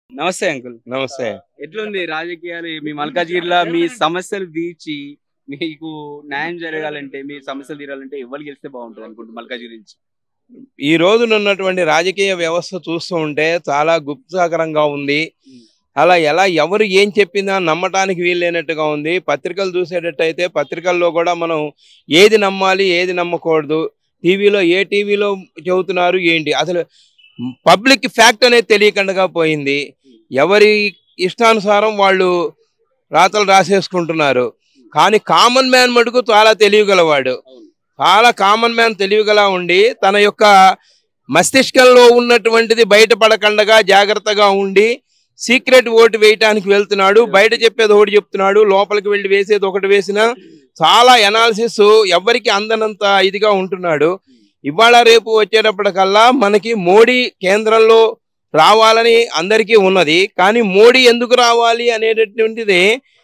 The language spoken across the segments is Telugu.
నమస్తే అంకుల్ నమస్తే ఎట్లుంది రాజకీయాలు మీ మల్కాజ్గిరిలో మీ సమస్యలు తీర్చి మీకు న్యాయం జరగాలంటే మీ సమస్యలు తీరాలంటే ఎవరు గెలిస్తే బాగుంటుంది అనుకుంటుంది మల్కాజ్గిరి నుంచి ఈ రోజున ఉన్నటువంటి రాజకీయ వ్యవస్థ చూస్తూ ఉంటే చాలా గుప్తకరంగా ఉంది అలా ఎలా ఎవరు ఏం చెప్పినా నమ్మటానికి వీల్లేనట్టుగా ఉంది పత్రికలు చూసేటట్టయితే పత్రికల్లో కూడా మనం ఏది నమ్మాలి ఏది నమ్మకూడదు టీవీలో ఏ టీవీలో చెబుతున్నారు ఏంటి అసలు పబ్లిక్ ఫ్యాక్ట్ అనేది తెలియకుండా పోయింది ఎవరి ఇష్టానుసారం వాళ్ళు రాతలు రాసేసుకుంటున్నారు కానీ కామన్ మ్యాన్ మటుకు చాలా తెలియగలవాడు చాలా కామన్ మ్యాన్ తెలివిగలా ఉండి తన యొక్క మస్తిష్కంలో ఉన్నటువంటిది బయటపడకుండా జాగ్రత్తగా ఉండి సీక్రెట్ ఓటు వేయటానికి వెళ్తున్నాడు బయట చెప్పేది ఒకటి చెప్తున్నాడు లోపలికి వెళ్ళి వేసేది ఒకటి వేసిన చాలా ఎనాలిసిస్ ఎవరికి అందనంత ఇదిగా ఉంటున్నాడు ఇవాళ రేపు వచ్చేటప్పటికల్లా మనకి మోడీ కేంద్రంలో రావాలని అందరికీ ఉన్నది కానీ మోడీ ఎందుకు రావాలి అనేటటువంటిది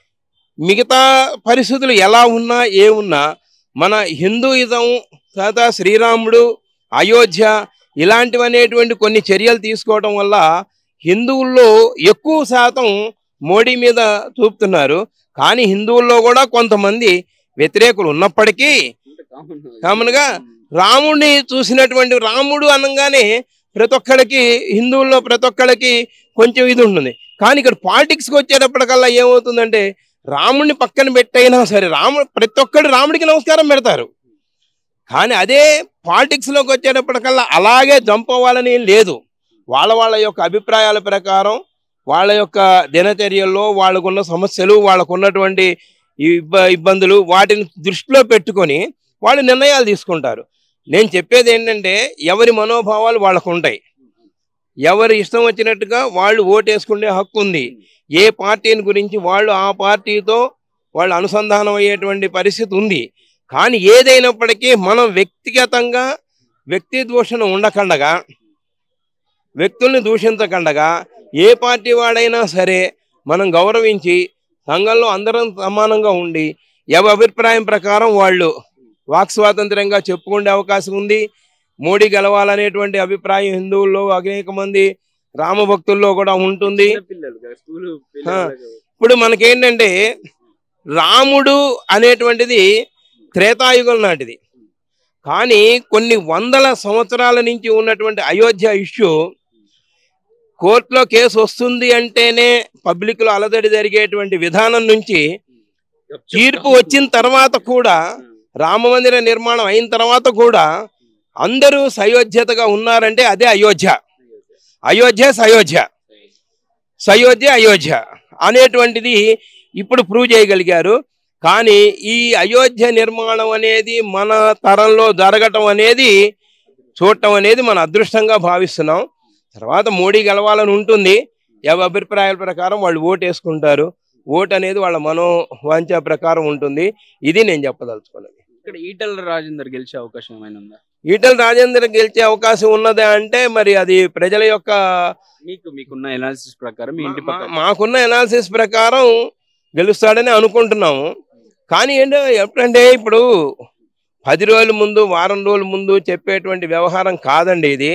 మిగతా పరిస్థితులు ఎలా ఉన్నా ఏ ఉన్నా మన హిందూయిజం తర్వాత శ్రీరాముడు అయోధ్య ఇలాంటివి అనేటువంటి కొన్ని చర్యలు తీసుకోవడం వల్ల హిందువుల్లో ఎక్కువ శాతం మోడీ మీద చూపుతున్నారు కానీ హిందువుల్లో కూడా కొంతమంది వ్యతిరేకులు ఉన్నప్పటికీ కామన్ గా రాముడిని చూసినటువంటి రాముడు అనగానే ప్రతి ఒక్కడికి హిందువుల్లో ప్రతి ఒక్కడికి కొంచెం ఇది ఉంటుంది కానీ ఇక్కడ పాలిటిక్స్కి వచ్చేటప్పటికల్లా ఏమవుతుందంటే రాముడిని పక్కన పెట్టైనా సరే రాముడు ప్రతి ఒక్కడు రాముడికి నమస్కారం పెడతారు కానీ అదే పాలిటిక్స్లోకి వచ్చేటప్పటికల్లా అలాగే జంప్ అవ్వాలని లేదు వాళ్ళ వాళ్ళ యొక్క అభిప్రాయాల ప్రకారం వాళ్ళ యొక్క దినచర్యల్లో వాళ్ళకున్న సమస్యలు వాళ్ళకున్నటువంటి ఇబ్బ ఇబ్బందులు వాటిని దృష్టిలో పెట్టుకొని వాళ్ళు నిర్ణయాలు తీసుకుంటారు నేను చెప్పేది ఏంటంటే ఎవరి మనోభావాలు వాళ్ళకు ఉంటాయి ఎవరి ఇష్టం వచ్చినట్టుగా వాళ్ళు ఓటేసుకునే హక్కు ఉంది ఏ పార్టీని గురించి వాళ్ళు ఆ పార్టీతో వాళ్ళు అనుసంధానం అయ్యేటువంటి పరిస్థితి ఉంది కానీ ఏదైనప్పటికీ మనం వ్యక్తిగతంగా వ్యక్తి దూషణ ఉండకుండగా వ్యక్తుల్ని దూషించకుండగా ఏ పార్టీ వాడైనా సరే మనం గౌరవించి సంఘంలో అందరం సమానంగా ఉండి ఎవరి అభిప్రాయం ప్రకారం వాళ్ళు వాక్ స్వాతంత్రంగా చెప్పుకునే అవకాశం ఉంది మోడీ గెలవాలనేటువంటి అభిప్రాయం హిందువుల్లో అనేక మంది రామభక్తుల్లో కూడా ఉంటుంది పిల్లలు కదా, స్కూలు ఆ. పిల్లలు ఇప్పుడు మనకేంటంటే రాముడు అనేటువంటిది త్రేతాయుగం నాటిది కానీ కొన్ని వందల సంవత్సరాల నుంచి ఉన్నటువంటి అయోధ్య ఇష్యూ కోర్టులో కేసు వస్తుంది అంటేనే పబ్లిక్లో అలజడి జరిగేటువంటి విధానం నుంచి తీర్పు వచ్చిన తర్వాత కూడా రామ మందిర నిర్మాణం అయిన తర్వాత కూడా అందరూ సయోధ్యతగా ఉన్నారంటే అదే అయోధ్య అయోధ్య సయోధ్య సయోధ్య అయోధ్య అనేటువంటిది ఇప్పుడు ప్రూవ్ చేయగలిగారు కానీ ఈ అయోధ్య నిర్మాణం అనేది మన తరంలో జరగటం అనేది చూడటం అనేది మన అదృష్టంగా భావిస్తున్నాం తర్వాత మోడీ గెలవాలని ఉంటుంది ఎవరి అభిప్రాయాల ప్రకారం వాళ్ళు ఓటు వేసుకుంటారు ఓటు అనేది వాళ్ళ మనో వాంఛ ప్రకారం ఉంటుంది ఇది నేను చెప్పదలుచుకున్నది ఇక్కడ ఈటల రాజేందర్ గెలిచే అవకాశం ఏమైనా ఉందా ఈటల రాజేందర్ గెలిచే అవకాశం ఉన్నదా అంటే మరి అది ప్రజల యొక్క మీకు మీకున్న ఎనాలిసిస్ ప్రకారం మీ ఇంటి మా- పక్కన మాకున్న ఎనాలిసిస్ ప్రకారం గెలుస్తాడని అనుకుంటున్నాము కానీ ఏంటో ఎప్పుడంటే ఇప్పుడు పది రోజుల ముందు వారం రోజుల ముందు చెప్పేటువంటి వ్యవహారం కాదండి ఇది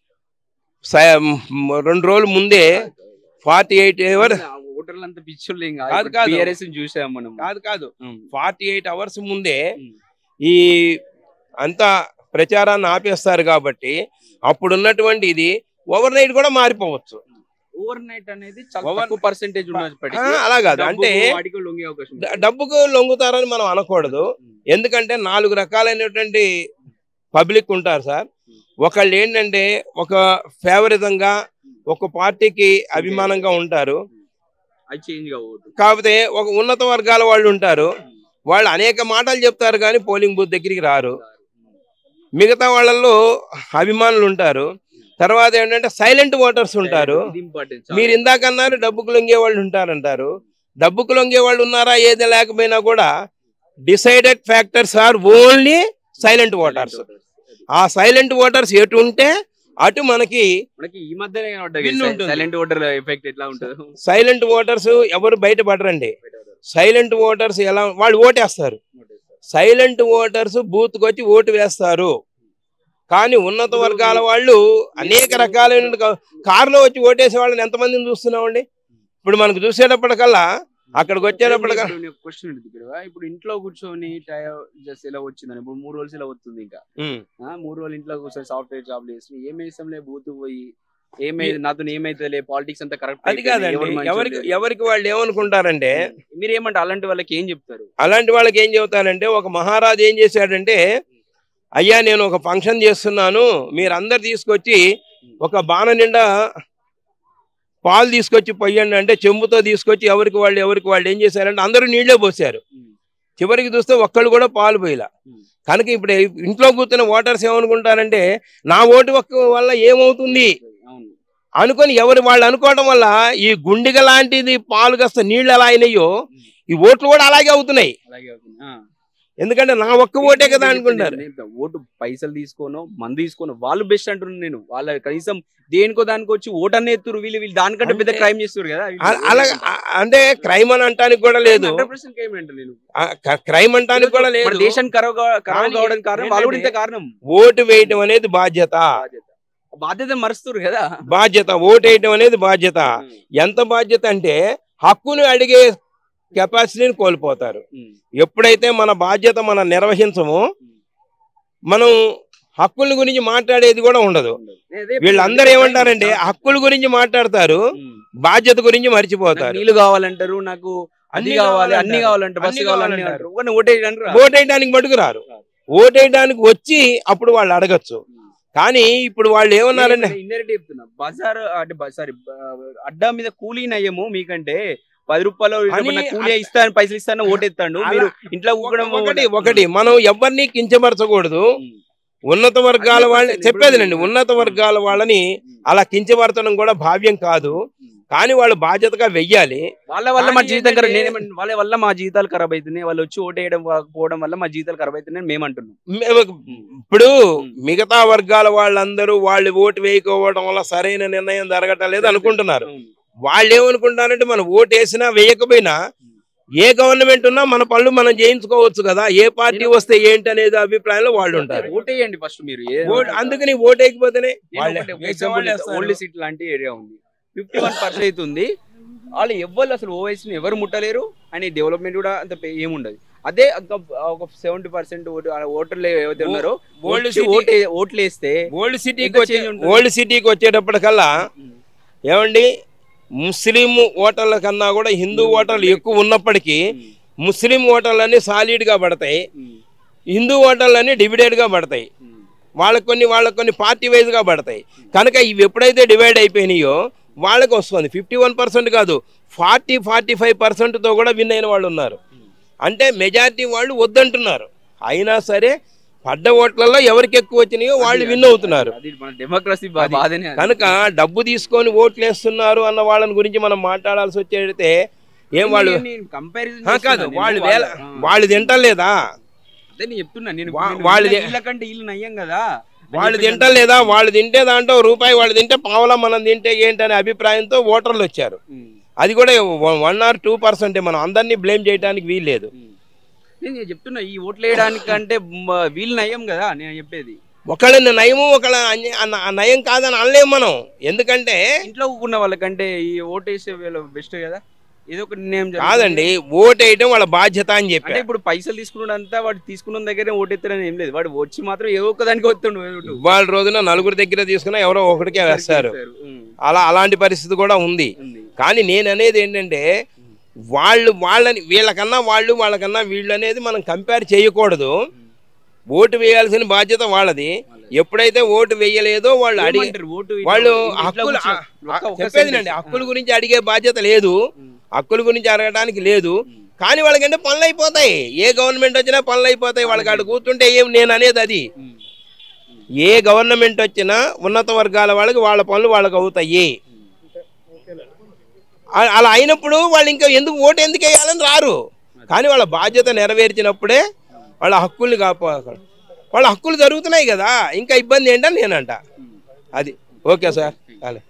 స- మ్, రెండు రోజుల ముందే ఫార్టీ ఎయిట్ అవర్ ఆ ఓటర్లు అంతా పిచ్చోళ్ళు ఏం కాదు, కాదు కాదు. టీఆర్ఎస్ చూసాం మనం కాదు కాదు ఉమ్, ఫార్టీ ఎయిట్ అవర్స్ ముందే ఉమ్. ఈ అంతా ప్రచారాన్ని ఆపేస్తారు కాబట్టి అప్పుడు ఉన్నటువంటి ఇది ఓవర్ నైట్ కూడా మారిపోవచ్చు ఓవర్ నైట్ అనేది చాలా Over- తక్కువ పర్సెంటేజ్ ఉన్నప్పటికీ ఆ, అలా కాదు అంటే డబ్బుకు వాటికి లొంగే అవకాశం ఉంది. డ- డబ్బుకు లొంగుతారని మనం అనకూడదు ఉమ్, ఎందుకంటే నాలుగు రకాలైనటువంటి పబ్లిక్ ఉంటారు సార్ ఒకళ్ళు ఏంటంటే ఒక ఫేవరిజంగా ఒక పార్టీకి అభిమానంగా ఉంటారు అది చేంజ్ కావద్దు కాకపోతే ఒక ఉన్నత వర్గాల వాళ్ళు ఉంటారు వాళ్ళు అనేక మాటలు చెప్తారు కానీ పోలింగ్ బూత్ దగ్గరికి రారు మిగతా వాళ్ళల్లో అభిమానులు ఉంటారు తర్వాత ఏంటంటే సైలెంట్ ఓటర్స్ ఉంటారు ఇది ఇంపార్టెంట్ మీరు ఇందాక అన్నారు డబ్బుకు లొంగే వాళ్ళు ఉంటారంటారు డబ్బుకు లొంగే వాళ్ళు ఉన్నారా ఏది లేకపోయినా కూడా decided factors are only silent voters ఆ సైలెంట్ ఓటర్స్ ఎటు ఉంటే అటు మనకి మనకి ఈ మధ్యనే Win ఉంటుంది. సైలెంట్ ఓటర్ ఎఫెక్ట్ ఎట్లా ఉంటుంది సైలెంట్ ఓటర్స్ ఎవరు బయటపడరండి సైలెంట్ ఓటర్స్ ఎలా వాళ్ళు ఓటేస్తారు సైలెంట్ ఓటర్స్ బూత్కి వచ్చి ఓటు వేస్తారు కానీ ఉన్నత వర్గాల వాళ్ళు అనేక రకాలైన కా- కారులో వచ్చి ఓటేసే వాళ్ళని ఎంతమందిని చూస్తున్నామండి ఇప్పుడు మనకు చూసేటప్పటికల్లా అక్కడికి వచ్చేటప్పటికల్లా క్వశ్చన్ ఇక్కడ ఇప్పుడు ఇంట్లో కూర్చొని జస్ట్ ఎలా వచ్చిందని ఇప్పుడు మూడు రోజులు ఇలా వస్తుంది ఇంకా ఉమ్. ఆ, మూడు రోజులు ఇంట్లో కూర్చొని సాఫ్ట్వేర్ జాబ్ చేసి ఏమేసంలే బూత్ పోయి ఏమైంది నాతో ఏమైతే పాలిటిక్స్ అంతా కరెక్ట్ అది కాదండి ఎవరికి ఎవరికి వాళ్ళు ఏమనుకుంటారంటే మీరు ఏమంటే అలాంటి వాళ్ళకి ఏం చెప్తారు అలాంటి వాళ్ళకి ఏం చెబుతారంటే ఒక మహారాజు ఏం చేశాడంటే అయ్యా నేను ఒక ఫంక్షన్ చేస్తున్నాను మీరందరు తీసుకొచ్చి ఒక బాణ నిండా పాలు తీసుకొచ్చి పొయ్యండి అంటే చెంబుతో తీసుకొచ్చి ఎవరికి వాళ్ళు ఎవరికి వాళ్ళు ఏం చేశారంటే అందరూ నీళ్ళే పోసారు చివరికి చూస్తే ఒక్కళ్ళు కూడా పాలు పోయిలా కనుక ఇప్పుడు ఇంట్లో కూర్చున్న ఓటర్స్ ఏమనుకుంటారంటే నా ఓటు ఒక్క వల్ల ఏమవుతుంది అవును అనుకొని ఎవరు వాళ్ళు అనుకోవడం వల్ల ఈ గుండిగ లాంటిది పాలు కాస్త నీళ్ళు ఎలా అయినాయో ఈ ఓట్లు కూడా అలాగే అవుతున్నాయి అలాగే అవుతుంది ఆ. ఎందుకంటే నా ఒక్క ఓటే కదా అనుకుంటారు నేను ఓటు పైసలు తీసుకోను మందు తీసుకోను వాళ్ళు బెస్ట్ అంటున్నాను నేను వాళ్ళ కనీసం దేనికో దానికి వచ్చి ఓటు అనే ఎత్తురు వీళ్ళు వీళ్ళు దానికంటే పెద్ద అంటే- క్రైమ్ చేస్తారు కదా అ- అలా అ- అంటే క్రైమ్ అని అంటానికి కూడా లేదు క్రైమ్ అంటే నేను క్రైమ్ అంటానికి కూడా మన లేదు దేశానికి కరవ కా- కరవ కానీ కావడానికి కారణం వాళ్ళు కూడా ఇంత ఏంటంటే- కారణం ఓటు వేయటం అనేది బాధ్యత బాధ్యత బాధ్యత మరుస్తారు కదా బాధ్యత ఓటు వేయటం అనేది బాధ్యత ఎంత బాధ్యత అంటే హక్కును అడిగే కెపాసిటీని కోల్పోతారు ఉమ్. ఎప్పుడైతే మన బాధ్యత మనం నిర్వహించమో మనం హక్కుల గురించి మాట్లాడేది కూడా ఉండదు అదే వీళ్ళందరూ ఏమంటారంటే హక్కుల గురించి మాట్లాడతారు ఉమ్. బాధ్యత గురించి నాకు మర్చిపోతారు నీళ్లు కావాలంటారు నాకు అది అన్ని కావాలి అన్ని కావాలంటారు. కావాలంటారు బస్సు అన్ని కావాలని కావాలంటారు. అంటారు కానీ ఓటేయడానికి రాదు. ఓటేయడానికి మటుకు రారు ఓటేయడానికి వచ్చి అప్పుడు వాళ్ళు అడగచ్చు కానీ ఇప్పుడు వాళ్ళు ఏమన్నారంటే ఇండైరెక్ట్ చెప్తున్నా బజార్ అంటే సారీ అడ్డా మీద కూలీ నయ్యము మీకంటే పది రూపాయలు అని నా కూలీ ఇస్తాను పైసలు ఇస్తాను ఓటేస్తాను అలా- మీరు ఇంట్లో కూకడం ఒకటి ఒకటి మనం ఎవరిని కించపరచకూడదు ఉన్నత వర్గాల వాళ్ళని చెప్పేదినండి ఉన్నత వర్గాల వాళ్ళని అలా కించపరచడం కూడా భావ్యం కాదు కానీ వాళ్ళు బాధ్యతగా వెయ్యాలి వాళ్ళ వల్ల మా కానీ జీవితం ఖరాబ్ ఏంటంటే- నేను వాళ్ళ వల్ల మా జీవితాలు ఖరాబ్ అవుతున్నాయి వాళ్ళు వచ్చి ఓటేయడం పోవడం వల్ల మా జీవితాలు ఖరాబ్ అవుతున్నాయి మేము అంటున్నాం మే- ఇప్పుడు మిగతా వర్గాల వాళ్ళందరూ వాళ్ళు ఓటు వేయకపోవడం వల్ల సరైన నిర్ణయం జరగటం లేదు అనుకుంటున్నారు వాళ్ళు ఏమనుకుంటారంటే మనం ఓటు వేసినా వేయకపోయినా ఏ గవర్నమెంట్ ఉన్నా మన పనులు మనం చేయించుకోవచ్చు కదా ఏ పార్టీ వస్తే ఏంటి అనేది అభిప్రాయంలో వాళ్ళు ఉంటారు ఓటేయండి ఫస్ట్ మీరు ఓటు- అందుకని ఓటు వేయకపోతేనే వాళ్ళే- వేసే వాళ్ళు వేస్తారు. ఓల్డ్ సిటీ లాంటి ఏరియా ఉంది ఫిఫ్టీ వన్ పర్సెంట్ అవుతుంది వాళ్ళు ఎవరు అసలు ఓవైసీని ఎవరు ముట్టలేరు అని డెవలప్మెంట్ కూడా అంత పే- ఏముండదు అదే ఒక- ఒక సెవెంటీ పర్సెంట్ ఓటర్లు ఏవైతే ఉన్నారో ఓల్డ్ వచ్చి సిటీ ఓటే ఓట్లు వేస్తే ఓల్డ్ సిటీకి ఎంత వచ్చే change ఉంటుంది? ఓల్డ్ సిటీకి వచ్చేటప్పటికల్లా ఏమండి ముస్లిం ఓటర్ల కన్నా కూడా హిందూ ఓటర్లు ఎక్కువ ఉన్నప్పటికీ ముస్లిం ఓటర్లన్నీ సాలిడ్ గా పడతాయి హిందూ ఓటర్లన్నీ డివిడెడ్ గా పడతాయి వాళ్ళకి కొన్ని వాళ్ళకి కొన్ని పార్టీ వైజ్ గా పడతాయి కనుక ఇవి ఎప్పుడైతే డివైడ్ అయిపోయినాయో వాళ్ళకి వస్తుంది ఫిఫ్టీ వన్ పర్సెంట్ కాదు ఫార్టీ ఫార్టీ ఫైవ్ పర్సెంట్తో కూడా విన్ అయిన వాళ్ళు ఉన్నారు అంటే మెజారిటీ వాళ్ళు వద్దంటున్నారు అయినా సరే పడ్డ ఓట్లలో ఎవరికి ఎక్కువ వచ్చినాయో వాళ్ళు విన్ అవుతున్నారు అది మన డెమోక్రసీ అది. బాధనే అది. కనుక డబ్బు తీసుకొని ఓట్లు వేస్తున్నారు అన్న వాళ్ళని గురించి మనం మాట్లాడాల్సి వచ్చేస్తే ఏం వాళ్ళు నేను- నేను comparison ఆ, కాదు చేస్తున్నా. నేను వాళ్ళు వాళ్ళ- వేల ఆ. వాళ్ళు తింటలేదా అదే నేను చెప్తున్నా నేను వా- నేను వాళ్ళది- వీళ్ళ- వీళ్ళకంటే వీళ్ళు నయ్యం కదా అని వాళ్ళు చెప్పేసి తింటలేదా వాళ్ళు తింటే దాంట్లో రూపాయి వాళ్ళు తింటే పావలా మనం తింటే ఏంటనే అభిప్రాయంతో ఓటర్లు వచ్చారు ఉమ్. అది కూడా వన్ ఆర్ టూ పర్సెంటే మనం అందరినీ బ్లేమ్ చేయడానికి వీల్లేదు ఉమ్. నేను చెప్తున్నా ఈ ఓట్లు వేయడానికి అంటే మ- వీళ్ళు నయ్యం కదా నేను చెప్పేది ఒకళ్ళని నయము ఒకళ్ళ అన్య- అన్న- ఆ నయం కాదని అనలేము మనం ఎందుకంటే ఇంట్లో కూకున్న వాళ్ళకంటే ఈ ఓటు వేసే వీళ్ళు బెస్ట్ కదా ఏదో ఒక నిర్ణయం జరుగుతుంది. కాదండి ఓటు వేయటం వాళ్ళ బాధ్యత అని అంటే చెప్పి ఇప్పుడు పైసలు తీసుకున్నంతా వాడు తీసుకున్న దగ్గరే ఓటెత్తారని ఏం లేదు వాడు వచ్చి మాత్రం ఏదో ఒక దానికి వస్తుండు ఓటు. వాళ్ళ రోజున నలుగురి దగ్గర తీసుకున్నా ఎవరో ఒకటికే వేస్తారు ఉమ్. అలా అలాంటి పరిస్థితి కూడా ఉంది ఉంది. కానీ నేను అనేది ఏంటంటే వాళ్ళు వాళ్ళని వీళ్ళకన్నా వాళ్ళు వాళ్ళకన్నా వీళ్ళు అనేది మనం కంపేర్ చేయకూడదు ఓటు వేయాల్సిన బాధ్యత వాళ్ళది ఎప్పుడైతే ఓటు వేయలేదో వాళ్ళు అడిగే ఏమంటారు? ఓటు వాళ్ళు ఇంట్లో హక్కులు కూర్చో- ఆ- ఒక్క- ఒక్క చెప్పేదినండి sentence. హక్కుల గురించి అడిగే బాధ్యత లేదు ఉమ్. హక్కుల గురించి అడగడానికి లేదు కానీ వాళ్ళకంటే పనులు అయిపోతాయి ఏ గవర్నమెంట్ వచ్చినా పనులు అయిపోతాయి వాళ్ళకి అక్కడ కూర్చుంటే ఏం నేను అనేది అది ఉమ్. ఏ గవర్నమెంట్ వచ్చినా ఉన్నత వర్గాల వాళ్ళకి వాళ్ళ పనులు వాళ్ళకి అవుతాయి అ- అలా అయినప్పుడు వాళ్ళు ఇంకా ఎందుకు ఓటు ఎందుకు వేయాలని రారు కానీ వాళ్ళ బాధ్యత నెరవేర్చినప్పుడే వాళ్ళ హక్కుల్ని కాపా వాళ్ళ హక్కులు జరుగుతున్నాయి కదా ఇంకా ఇబ్బంది ఏంటని నేనంట అది ఓకే సార్ చాలే